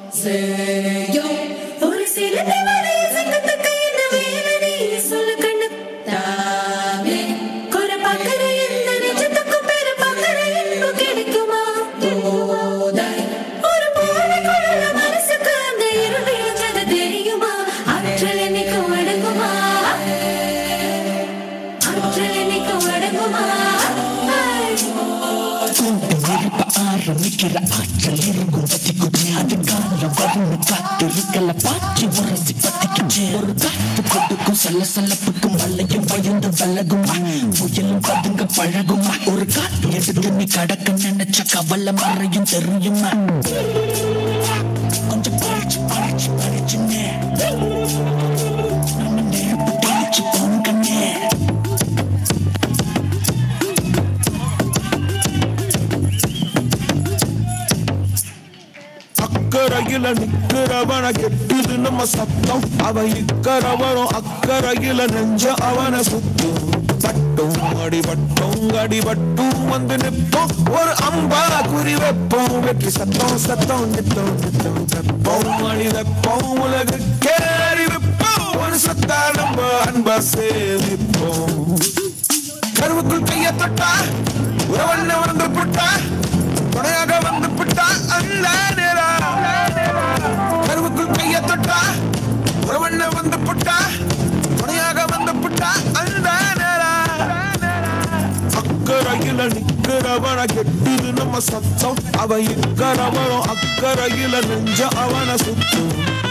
செய்யும் ஒரு சில தேவதைய சங்கத்துக்கு என்ன வேலடி சொல்லு கண்ணு தாவே குறை பார்க்கிற எந்த நிஜத்துக்கும் பெரு பார்க்கிற இன்பம் கிடைக்குமா போதாய் ஒரு போல குழல மனசுக்கு அந்த இருள் விழுந்தது தெரியுமா ஆற்றல் என்னைக்கும் அடங்குமா ஆற்றல் என்னைக்கும் அடங்குமா கூண்டு நெருப்ப ஆரம்பிக்கிற ஆற்றல் இருக்கும் பத்திக்குச்சு அது காலம் வரும் காத்து இருக்கல பாய்ச்சி உரசி பத்திக்குச்சு ஒரு காத்து கொடுக்கும் சல்ல சல்லப்புக்கும் மல்லையும் பயந்து விலகுமா புயலும் பதுங்க பழகுமா ஒரு காத்து எடுத்து நீ கடக்க நினைச்ச கவலை மறையும் தெரியுமா கொஞ்சம் பழிச்சு பழிச்சு பழிச்சுன்னு நம்ம நெருப்பு தெளிச்சு போங்கண்ணே அக்கறையில நிக்கிறவன கெட்டுது நம்ம சத்தம் அவ இக்கரவரும் அக்கறையில நெஞ்ச அவன சுத்தும் பட்டும் அடிபட்டும் அடிபட்டும் வந்து நிப்போம் ஒரு அம்பா குறி வைப்போம் வெற்றி சத்தம் சத்தம் நித்தம் நித்தம் வெப்போம் அடி வெப்போம் உலகு கேறி வைப்போம் ஒரு சத்தா நம்ம அன்பா சேமிப்போம் கருவுக்குள் கைய தொட்டா உறவண்ண வந்து புட்டா துணையாக வந்து புட்டா அந்த நேரா கருவுக்குள் கைய தொட்டா உறவண்ண வந்து புட்டா துணையாக வந்து புட்டா அந்த நேரா அக்கறையில நிக்கிறவன கெட்டுது நம்ம சத்தம் அவ இக்கரவரும் அக்கறையில நெஞ்ச அவன சுத்தும்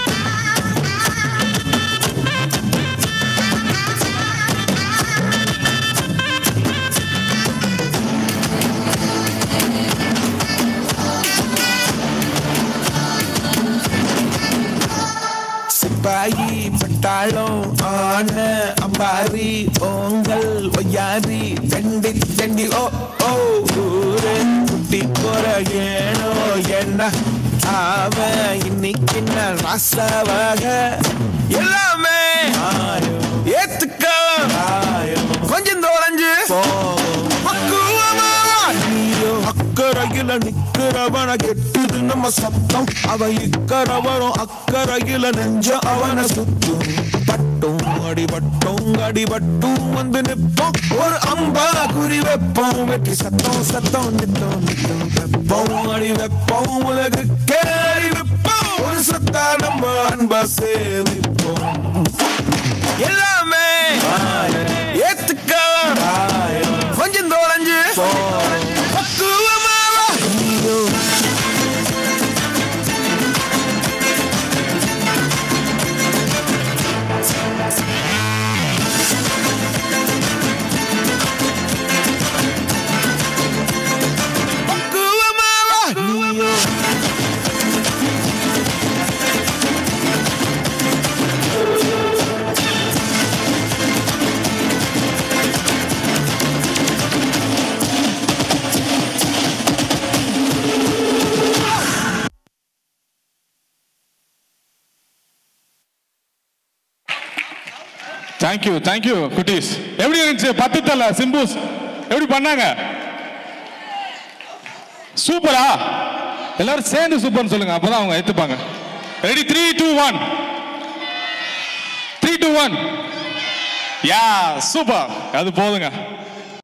சிப்பாயி பட்டாளம் ஆன அம்பாரி ஓங்கல் ஒய்யாரி தண்டி தண்டி ஓ ஓ ஊரே குட்டி போற ஏனோ என்ன அவன் இன்னைக்கு நான் ராசவாக எல்லாமே ஏத்துக்க கொஞ்சம் தொலைஞ்சு பக்குவமா நீயோ அக்கறையில நிக்கிறவன கெட்டுது நம்ம சத்தம் அவ இக்கரவரும் அக்கறையில நெஞ்ச அவன சுத்தும் பட்டும் அடிபட்டும் அடிபட்டும் வந்து நிப்போம் ஒரு அம்பா குறி வைப்போம் வெற்றி சத்தம் சத்தம் நித்தம் நித்தம் வெப்போம் அடி வைப்போம் உலகு கேறி வைப்போம் ஒரு சத்தா நம்ம அன்பா சேமிப்போம் எல்லாமே ஏத்துக்க கொஞ்சம் தொலைஞ்சு பக்குவமா வா. பக்குவமா வா. நீயோ தேங்க்யூ தேங்க்யூ குட்டீஸ் எப்படி இருந்துச்சு பத்து தல சிம்பூஸ் எப்படி பண்ணாங்க சூப்பரா எல்லாரும் சேர்ந்து சூப்பர்னு சொல்லுங்க அப்பதான் அவங்க ஏத்துப்பாங்க ready three two one three two one yeah super அது போதுங்க